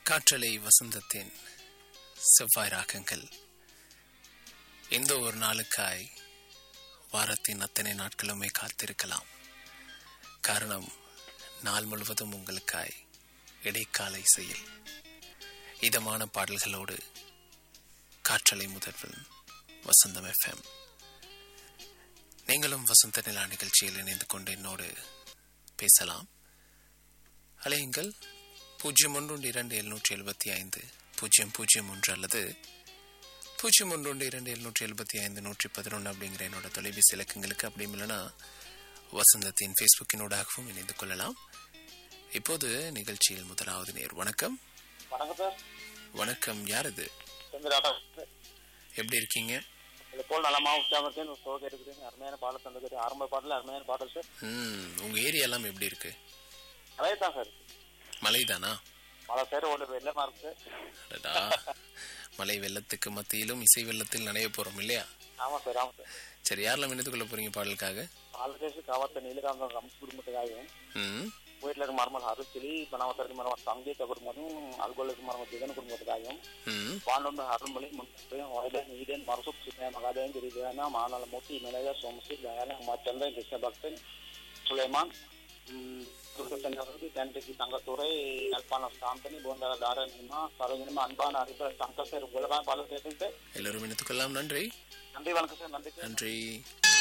காற்றலை வசந்தத்தின் செவ்வாய் ராகங்கள் எந்த ஒரு நாளுக்காய் வாரத்தின் அத்தனை நாட்களுமே காத்திருக்கலாம் காரணம் நாள் முழுவதும் உங்களுக்காய் இடைக்கால இசையில் இதமான பாடல்களோடு காற்றலை முதல்வன் வசந்தம் எஃப்எம் நீங்களும் வசந்த நிலா நிகழ்ச்சியில் இணைந்து கொண்டு என்னோடு பேசலாம் அலையுங்கள் பூஜ்ஜியம் ஒன்று இரண்டு எழுநூற்றி எழுபத்தி ஐந்து பூஜ்ஜியம் பூஜ்ஜியம் ஒன்று அல்லது பூஜ்ஜியம் ஒன்று இரண்டு எழுநூற்றி எழுபத்தி ஐந்து நூற்றி பதினொன்று அப்படிங்கிற என்னோட தொலைபேசி இலக்கங்களுக்கு அப்படியும் இல்லைன்னா வசந்தத்தின் ஃபேஸ்புக்கினூடாகவும் இணைந்து கொள்ளலாம் இப்போது நிகழ்ச்சியில் முதலாவது நேர் வணக்கம் வணக்கம் சார் வணக்கம் யார் இது செந்திராட்டா எப்படி இருக்கீங்க இது போல் நலமா உற்சாகம் இருக்கு சோக இருக்குது அருமையான பாடல் தந்துருக்கு ஆரம்ப பாடல அருமையான பாடல் சார் ம் உங்க ஏரியா எல்லாம் எப்படி இருக்கு அதே தான் சார் மலைதானா மழை சார் ஒரு வெள்ளமா இருக்கு அடடா மலை வெள்ளத்துக்கு மத்தியிலும் இசை வெள்ளத்தில் நனைய போறோம் இல்லையா ஆமா சார் ஆமா சார் சரி யாரெல்லாம் இணைந்து கொள்ள போறீங்க பாடலுக்காக பாலதேசி காவத்த நீலகாந்தம் ரம்ஸ் குடும்பத்துக்காகவும் ம் வீட்டில் இருக்க மருமகள் அருச்சிலி பணவத்தருக்கு மருமகள் சங்கீத குடும்பமும் அல்கோலுக்கு மருமகள் ஜெகன் குடும்பத்துக்காகவும் ம் வானொன்று அருள்மொழி முன்பு வயதன் ஈடன் மரசுப் சின்ன மகாதேவன் கிரிஜானா மாநல மூர்த்தி இமலய சோமசி தயால உமாச்சந்திரன் கிருஷ்ணபக்தன் சுலைமான் தன்றைக்கு தங்கத்துறை யாழ்ப்பாணம் சாந்தனி போந்தர தாரணிமா சரோஜனிமா அன்பான அறிவு சங்கர் சார் உலகம் பல சேர்த்து சார் எல்லோரும் இணைத்துக் கொள்ளலாம் நன்றி நன்றி வணக்கம் சார் நன்றி சார் நன்றி